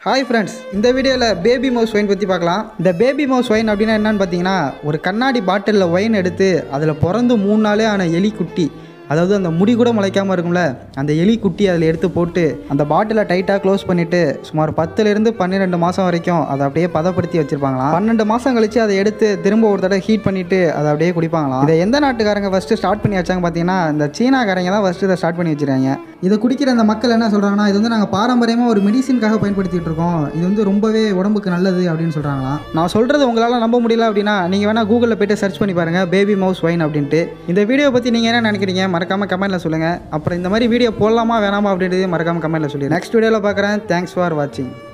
hi friends இந்த வீடியோவில் baby mouse wine பற்றி பார்க்கலாம் இந்த பேபி மவுஸ் ஒயின் அப்படின்னா என்னன்னு பார்த்தீங்கன்னா ஒரு கண்ணாடி பாட்டிலில் ஒயின் எடுத்து அதில் பிறந்து மூணு நாளே ஆன எலி குட்டி அதாவது அந்த முடி கூட முளைக்காமல் இருக்கும்ல அந்த எலி குட்டி அதில் எடுத்து போட்டு அந்த பாட்டிலை டைட்டாக க்ளோஸ் பண்ணிவிட்டு சுமார் பத்துலேருந்து பன்னிரெண்டு மாதம் வரைக்கும் அதை அப்படியே பதப்படுத்தி வச்சுருப்பாங்களாம் பன்னெண்டு மாதம் கழித்து அதை எடுத்து திரும்ப ஒரு தடவை ஹீட் பண்ணிவிட்டு அதை அப்படியே குடிப்பாங்களாம் இதை எந்த நாட்டுக்காரங்க ஃபஸ்ட்டு ஸ்டார்ட் பண்ணி வச்சாங்க பார்த்தீங்கன்னா இந்த சீனாக்காரங்க தான் ஃபஸ்ட்டு இதை ஸ்டார்ட் பண்ணி வச்சுருக்காங்க இதை குடிக்கிற அந்த மக்கள் என்ன சொல்கிறாங்கன்னா இது வந்து நாங்கள் பாரம்பரியமாக ஒரு மெடிசின்காக பயன்படுத்திட்டு இருக்கோம் இது வந்து ரொம்பவே உடம்புக்கு நல்லது அப்படின்னு சொல்கிறாங்களாம் நான் சொல்கிறது உங்களால் நம்ப முடியல அப்படின்னா நீங்கள் வேணால் கூகுளில் போய்ட்டு சர்ச் பண்ணி பாருங்கள் பேபி மவுஸ் ஒயின் அப்படின்ட்டு இந்த வீடியோ பற்றி நீங்கள் என்ன நினைக்கிறீங்க மறக்காமல் கமெண்ட்டில் சொல்லுங்கள் அப்புறம் இந்த மாதிரி வீடியோ போடலாமா வேணாமா அப்படின்றது மறக்காமல் கமெண்ட்டில் சொல்லி நெக்ஸ்ட் வீடியோவில் பார்க்குறேன் தேங்க்ஸ் ஃபார் வாட்சிங்